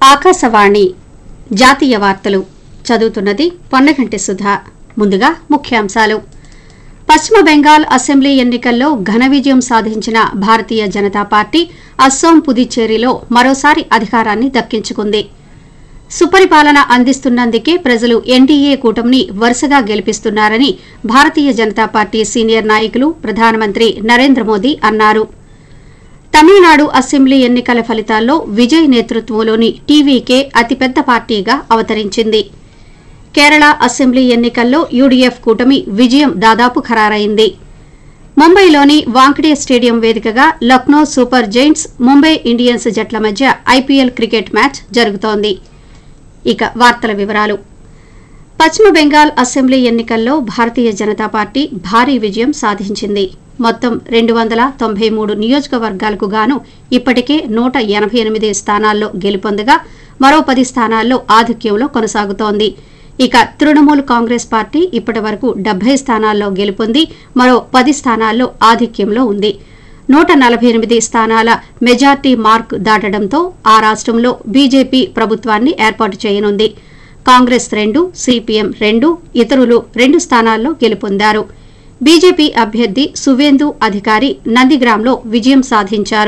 ఆకాశవాణి జాతీయ వార్తలు చదువుతున్నది పొన్నగంటి సుధా ముందుగా ముఖ్యాంశాలు పశ్చిమ బెంగాల్ అసెంబ్లీ ఎన్నికల్లో ఘన విజయం సాధించిన భారతీయ జనతా పార్టీ అస్సోం పుదుచ్చేరిలో మరోసారి అధికారాన్ని దక్కించుకుంది సుపరిపాలన అందిస్తున్నందుకే ప్రజలు ఎన్డీఏ కూటమిని వరుసగా గెలిపిస్తున్నారని భారతీయ జనతా పార్టీ సీనియర్ నాయకులు ప్రధానమంత్రి నరేంద్ర మోదీ అన్నారు తమిళనాడు అసెంబ్లీ ఎన్నికల ఫలితాల్లో విజయ్ నేతృత్వంలోని టీవీకే అతిపెద్ద పార్టీగా అవతరించింది కేరళ అసెంబ్లీ ఎన్నికల్లో యూడీఎఫ్ కూటమి విజయం దాదాపు ఖరారైంది ముంబైలోని వాంఖడే స్టేడియం వేదికగా Lucknow Super Giants Mumbai Indians జట్ల మధ్య ఐపీఎల్ క్రికెట్ మ్యాచ్ జరుగుతోంది ఇక వార్తల వివరాలు పశ్చిమ బెంగాల్ అసెంబ్లీ ఎన్నికల్లో భారతీయ జనతా పార్టీ భారీ విజయం సాధించింది మొత్తం రెండు వందల తొంభై మూడు నియోజకవర్గాలకు గాను ఇప్పటికే నూట ఎనభై ఎనిమిది స్థానాల్లో గెలుపొందగా మరో పది స్థానాల్లో ఆధిక్యంలో కొనసాగుతోంది ఇక తృణమూల్ కాంగ్రెస్ పార్టీ ఇప్పటి వరకు డెబ్బై స్థానాల్లో గెలుపొంది మరో పది స్థానాల్లో ఆధిక్యంలో ఉంది నూట నలభై ఎనిమిది స్థానాల మెజార్టీ మార్క్ దాటడంతో ఆ రాష్ట్రంలో బీజేపీ ప్రభుత్వాన్ని ఏర్పాటు చేయనుంది కాంగ్రెస్ రెండు సిపిఎం రెండు ఇతరులు రెండు స్థానాల్లో గెలుపొందారు బీజేపీ అభ్యర్థి సువేందు అధికారి నందిగ్రామ్లో విజయం సాధించారు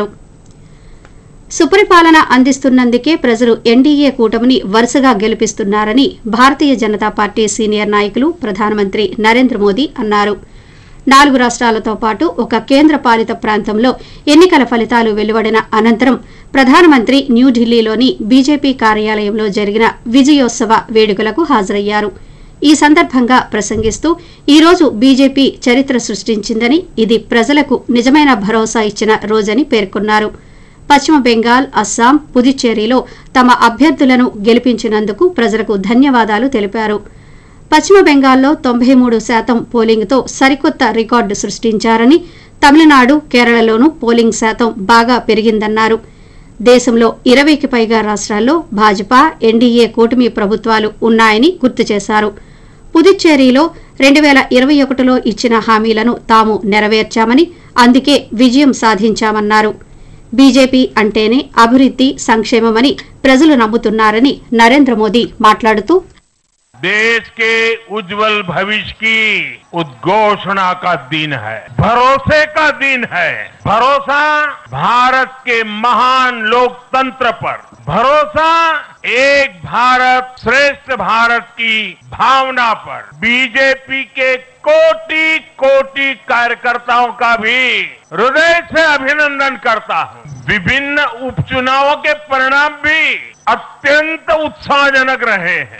సుపరిపాలన అందిస్తున్నందుకే ప్రజలు ఎన్డీఏ కూటమిని వరుసగా గెలిపిస్తున్నారని భారతీయ జనతా పార్టీ సీనియర్ నాయకులు ప్రధానమంత్రి నరేంద్ర మోదీ అన్నారు నాలుగు రాష్ట్రాలతో పాటు ఒక కేంద్ర పాలిత ప్రాంతంలో ఎన్నికల ఫలితాలు వెలువడిన అనంతరం ప్రధానమంత్రి న్యూఢిల్లీలోని బీజేపీ కార్యాలయంలో జరిగిన విజయోత్సవ వేడుకలకు హాజరయ్యారు ఈ సందర్భంగా ప్రసంగిస్తూ ఈ రోజు బీజేపీ చరిత్ర సృష్టించిందని ఇది ప్రజలకు నిజమైన భరోసా ఇచ్చిన రోజని పేర్కొన్నారు పశ్చిమ బెంగాల్ అస్సాం పుదుచ్చేరిలో తమ అభ్యర్థులను గెలిపించినందుకు ప్రజలకు ధన్యవాదాలు తెలిపారు పశ్చిమ బెంగాల్లో తొంభై మూడు శాతం పోలింగ్తో సరికొత్త రికార్డు సృష్టించారని తమిళనాడు కేరళలోనూ పోలింగ్ శాతం బాగా పెరిగిందన్నారు దేశంలో ఇరవైకి పైగా రాష్ట్రాల్లో భాజపా ఎన్డీఏ కూటమి ప్రభుత్వాలు ఉన్నాయని గుర్తు చేశారు పుదుచ్చేరిలో రెండు వేల ఇరవై ఒకటిలో ఇచ్చిన హామీలను తాము నెరవేర్చామని అందుకే విజయం సాధించామన్నారు బీజేపీ అంటేనే అభివృద్ది సంక్షేమమని ప్రజలు నమ్ముతున్నారని నరేంద్ర మోదీ మాట్లాడుతూ देश के उज्जवल भविष्य की उद्घोषणा का दिन है भरोसे का दिन है भरोसा भारत के महान लोकतंत्र पर भरोसा एक भारत श्रेष्ठ भारत की भावना पर बीजेपी के कोटि कोटि कार्यकर्ताओं का भी हृदय से अभिनंदन करता हूं विभिन्न उपचुनावों के परिणाम भी अत्यंत उत्साहजनक रहे हैं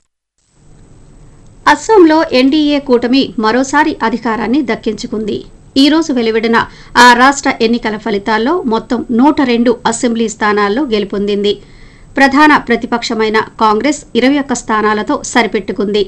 అస్సాంలో ఎన్డీఏ కూటమి మరోసారి అధికారాన్ని దక్కించుకుంది ఈ రోజు వెలువడిన ఆ రాష్ట్ర ఎన్నికల ఫలితాల్లో మొత్తం నూట రెండు అసెంబ్లీ స్థానాల్లో గెలుపొందింది ప్రధాన ప్రతిపక్షమైన కాంగ్రెస్ ఇరవై ఒక్క స్థానాలతో సరిపెట్టుకుంది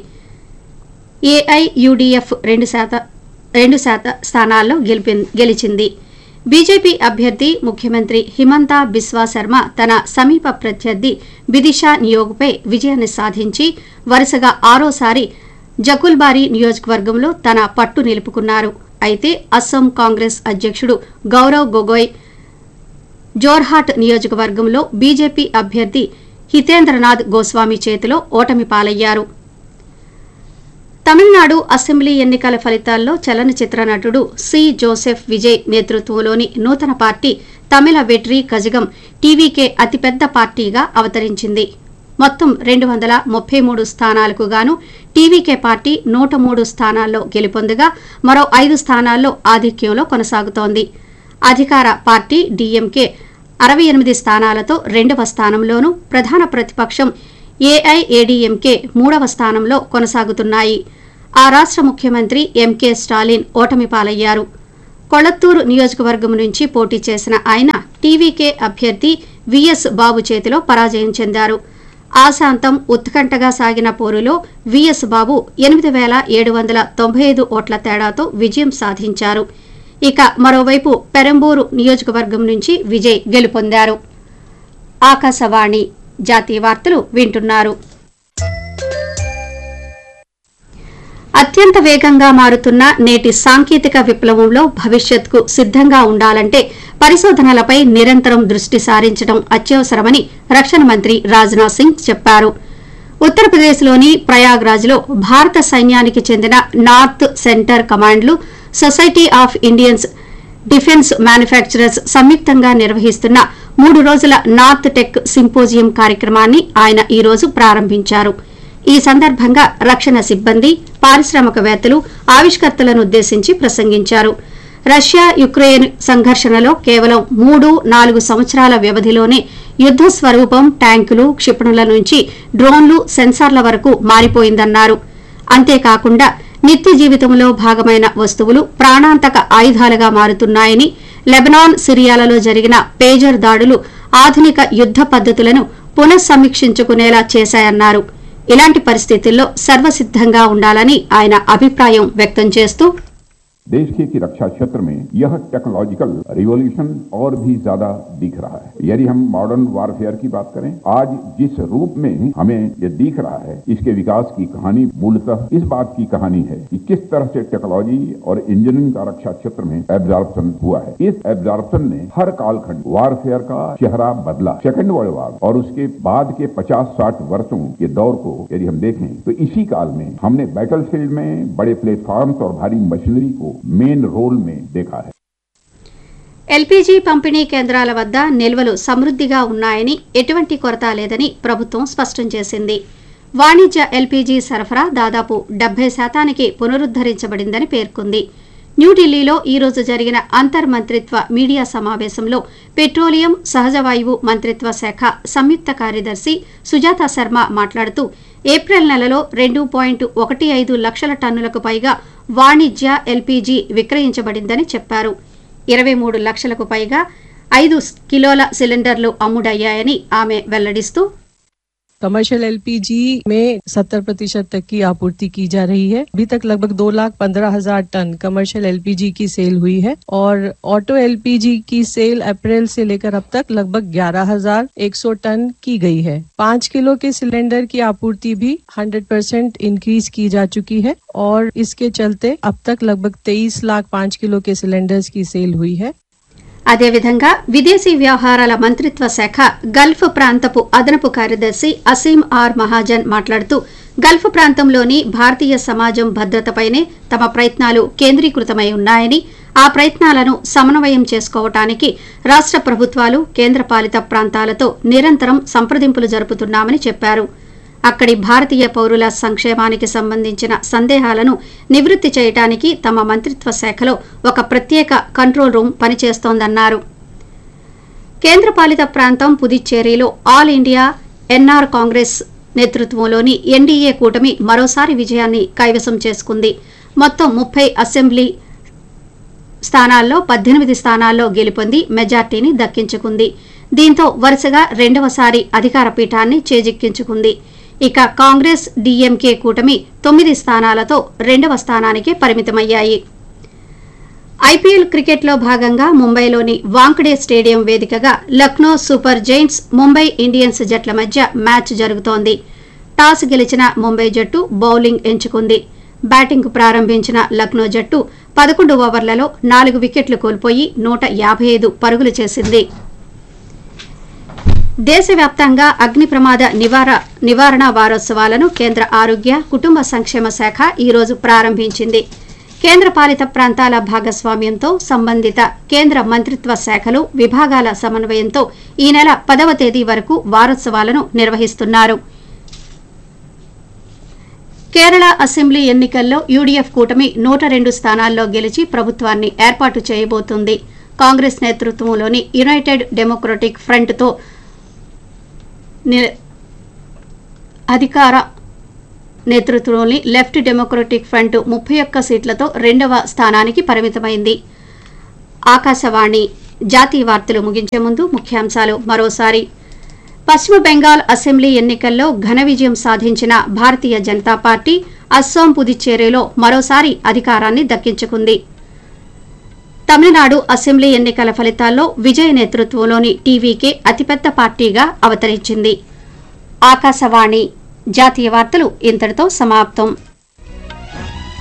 ఏఐయుడిఎఫ్ రెండు శాత రెండు శాత స్థానాల్లో గెలిపి గెలిచింది బీజేపీ అభ్యర్థి ముఖ్యమంత్రి హిమంతా బిస్వా శర్మ తన సమీప ప్రత్యర్థి బిదిషా నియోగ్పై విజయాన్ని సాధించి వరుసగా ఆరోసారి జకుల్బారీ నియోజకవర్గంలో తన పట్టు నిలుపుకున్నారు అయితే అస్సాం కాంగ్రెస్ అధ్యక్షుడు గౌరవ్ గొగోయ్ జోర్హాట్ నియోజకవర్గంలో బీజేపీ అభ్యర్థి హితేంద్రనాథ్ గోస్వామి చేతిలో ఓటమి పాలయ్యారు తమిళనాడు అసెంబ్లీ ఎన్నికల ఫలితాల్లో చలనచిత్ర నటుడు సి జోసెఫ్ విజయ్ నేతృత్వంలోని నూతన పార్టీ తమిళ వెట్రి కజగం టీవీకే అతిపెద్ద పార్టీగా అవతరించింది మొత్తం రెండు వందల ముప్పై మూడు స్థానాలకు గాను టీవీకే పార్టీ నూట మూడు స్థానాల్లో గెలుపొందగా మరో ఐదు స్థానాల్లో ఆధిక్యంలో కొనసాగుతోంది అధికార పార్టీ డీఎంకే అరవై ఎనిమిది స్థానాలతో రెండవ స్థానంలోనూ ప్రధాన ప్రతిపక్షం ఏఐఏడీఎంకే మూడవ స్థానంలో కొనసాగుతున్నాయి ఆ రాష్ట్ర ముఖ్యమంత్రి ఎంకే స్టాలిన్ ఓటమి పాలయ్యారు కొళత్తూరు నియోజకవర్గం నుంచి పోటీ చేసిన ఆయన టీవీకే అభ్యర్థి విఎస్ బాబు చేతిలో పరాజయం చెందారు ఆశాంతం ఉత్కంఠగా సాగిన పోరులో విఎస్ బాబు ఎనిమిది వేల ఏడు వందల తొంభై ఐదు ఓట్ల తేడాతో విజయం సాధించారు ఇక మరోవైపు పెరంబూరు నియోజకవర్గం నుంచి విజయ్ గెలుపొందారు ఆకాశవాణి జాతీయ వార్తలు వింటున్నారు అత్యంత వేగంగా మారుతున్న నేటి సాంకేతిక విప్లవంలో భవిష్యత్కు సిద్దంగా ఉండాలంటే పరిశోధనలపై నిరంతరం దృష్టి సారించడం అత్యవసరమని రక్షణ మంత్రి రాజ్నాథ్ సింగ్ చెప్పారు ఉత్తరప్రదేశ్లోని ప్రయాగ్రాజ్లో భారత సైన్యానికి చెందిన నార్త్ సెంటర్ కమాండ్లు society of Indians defence manufacturers సంయుక్తంగా నిర్వహిస్తున్న మూడు రోజుల నార్త్ టెక్ సింపోజియం కార్యక్రమాన్ని ఆయన ఈ రోజు ప్రారంభించారు ఈ సందర్భంగా రక్షణ సిబ్బంది పారిశ్రామికవేత్తలు ఆవిష్కర్తలను ఉద్దేశించి ప్రసంగించారు రష్యా యుక్రెయిన్ సంఘర్షణలో కేవలం మూడు నాలుగు సంవత్సరాల వ్యవధిలోనే యుద్ద స్వరూపం ట్యాంకులు క్షిపణుల నుంచి డ్రోన్లు సెన్సార్ల వరకు మారిపోయిందన్నారు అంతేకాకుండా నిత్య జీవితంలో భాగమైన వస్తువులు ప్రాణాంతక ఆయుధాలుగా మారుతున్నాయని లెబనాన్ సిరియాలలో జరిగిన పేజర్ దాడులు ఆధునిక యుద్ద పద్దతులను పునఃసమీక్షించుకునేలా చేశాయన్నారు ఇలాంటి పరిస్థితుల్లో సర్వసిద్దంగా ఉండాలని ఆయన అభిప్రాయం వ్యక్తం చేస్తూ देश के की रक्षा क्षेत्र में यह टेक्नोलॉजिकल रिवॉल्यूशन और भी ज्यादा दिख रहा है यदि हम मॉडर्न वारफेयर की बात करें आज जिस रूप में हमें ये दिख रहा है इसके विकास की कहानी मूलतः इस बात की कहानी है कि किस तरह से टेक्नोलॉजी और इंजीनियरिंग का रक्षा क्षेत्र में एब्जॉर्प्शन हुआ है इस एब्जॉर्प्शन ने हर कालखंड वारफेयर का चेहरा बदला सेकंड वर्ल्ड वार और उसके बाद के 50-60 वर्षों के दौर को यदि हम देखें तो इसी काल में हमने बैटल फील्ड में बड़े प्लेटफॉर्म्स और भारी मशीनरी को मेन रोल में देखा है ఎల్పీజీ పంపిణీ కేంద్రాల వద్ద నిల్వలు సమృద్దిగా ఉన్నాయని ఎటువంటి కొరత లేదని ప్రభుత్వం స్పష్టం చేసింది వాణిజ్య ఎల్పీజీ సరఫరా దాదాపు డెబ్బై శాతానికి పునరుద్దరించబడిందని పేర్కొంది న్యూఢిల్లీలో ఈ రోజు జరిగిన అంతర్ మంత్రిత్వ మీడియా సమావేశంలో పెట్రోలియం సహజ వాయువు మంత్రిత్వ శాఖ సంయుక్త కార్యదర్శి సుజాత శర్మ మాట్లాడుతూ ఏప్రిల్ నెలలో రెండు పాయింట్ ఒకటి ఐదు లక్షల టన్నులకు పైగా వాణిజ్య ఎల్పీజీ విక్రయించబడిందని చెప్పారు ఇరవై మూడు లక్షలకు పైగా ఐదు కిలోల సిలిండర్లు అమ్ముడయ్యాయని ఆమె వెల్లడిస్తూ कमर्शियल एलपीजी में 70 प्रतिशत तक की आपूर्ति की जा रही है अभी तक लगभग दो लाख पंद्रह हजार टन कमर्शियल एलपीजी की सेल हुई है और ऑटो एलपीजी की सेल अप्रैल से लेकर अब तक लगभग ग्यारह हजार एक सौ टन की गई है पाँच किलो के सिलेंडर की आपूर्ति भी 100 परसेंट इंक्रीज की जा चुकी है और इसके चलते अब तक लगभग तेईस लाख पाँच किलो के सिलेंडर्स की सेल हुई है అదేవిధంగా విదేశీ వ్యవహారాల మంత్రిత్వ శాఖ గల్ఫ్ ప్రాంతపు అదనపు కార్యదర్శి అసీం ఆర్ మహాజన్ మాట్లాడుతూ గల్ఫ్ ప్రాంతంలోని భారతీయ సమాజం భద్రతపైనే తమ ప్రయత్నాలు కేంద్రీకృతమై ఉన్నాయని ఆ ప్రయత్నాలను సమన్వయం చేసుకోవటానికి రాష్ట ప్రభుత్వాలు కేంద్రపాలిత ప్రాంతాలతో నిరంతరం సంప్రదింపులు జరుపుతున్నామని చెప్పారు అక్కడి భారతీయ పౌరుల సంక్షేమానికి సంబంధించిన సందేహాలను నివృత్తి చేయటానికి తమ మంత్రిత్వ శాఖలో ఒక ప్రత్యేక కంట్రోల్ రూమ్ పనిచేస్తోందన్నారు కేంద్రపాలిత ప్రాంతం పుదుచ్చేరిలో ఆల్ ఇండియా ఎన్ఆర్ కాంగ్రెస్ నేతృత్వంలోని ఎన్డీఏ కూటమి మరోసారి విజయాన్ని కైవసం చేసుకుంది మొత్తం ముప్పై అసెంబ్లీ స్థానాల్లో పద్దెనిమిది స్థానాల్లో గెలుపొంది మెజార్టీని దక్కించుకుంది దీంతో వరుసగా రెండవసారి అధికార పీఠాన్ని చేజిక్కించుకుంది ఇక కాంగ్రెస్ డీఎంకే కూటమి తొమ్మిది స్థానాలతో రెండవ స్థానానికే పరిమితమయ్యాయి ఐపీఎల్ క్రికెట్లో భాగంగా ముంబైలోని వాంకడే స్టేడియం వేదికగా Lucknow Super Giants Mumbai Indians జట్ల మధ్య మ్యాచ్ జరుగుతోంది టాస్ గెలిచిన ముంబై జట్టు బౌలింగ్ ఎంచుకుంది బ్యాటింగ్ ప్రారంభించిన లక్నో జట్టు పదకొండు ఓవర్లలో నాలుగు వికెట్లు కోల్పోయి నూట యాభై ఐదు పరుగులు చేసింది దేశవ్యాప్తంగా అగ్ని ప్రమాద నివార నివారణ వారోత్సవాలను కేంద్ర ఆరోగ్య కుటుంబ సంక్షేమ శాఖ ఈ రోజు ప్రారంభించింది కేంద్రపాలిత ప్రాంతాల భాగస్వామ్యంతో సంబంధిత కేంద్ర మంత్రిత్వ శాఖలు విభాగాల సమన్వయంతో ఈ నెల పదవ తేదీ వరకు వారోత్సవాలను నిర్వహిస్తున్నారు కేరళ అసెంబ్లీ ఎన్నికల్లో యూడీఎఫ్ కూటమి నూట రెండు స్థానాల్లో గెలిచి ప్రభుత్వాన్ని ఏర్పాటు చేయబోతుంది కాంగ్రెస్ నేతృత్వంలోని యునైటెడ్ డెమోక్రటిక్ ఫ్రంట్తో ని- అధికార నేతృత్వంలోని లెఫ్ట్ డెమోక్రటిక్ ఫ్రంట్ ముప్పై ఒక్క సీట్లతో రెండవ స్థానానికి పరిమితమైంది ఆకాశవాణి జాతీయ వార్తలు ముగించే ముందు ముఖ్యాంశాలు మరోసారి పశ్చిమ బెంగాల్ అసెంబ్లీ ఎన్నికల్లో ఘన విజయం సాధించిన భారతీయ జనతా పార్టీ అస్సాం పుదుచ్చేరిలో మరోసారి అధికారాన్ని దక్కించుకుంది తమిళనాడు అసెంబ్లీ ఎన్నికల ఫలితాల్లో విజయ్ నేతృత్వంలోని టీవీకే అతిపెద్ద పార్టీగా అవతరించింది ఆకాశవాణి జాతీయ వార్తలు ఇంతటితో సమాప్తం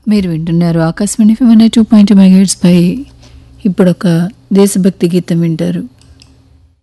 మీరు వింటున్నారు Akashvani one two point megahertz పై ఇప్పుడు ఒక దేశభక్తి గీతం వింటారు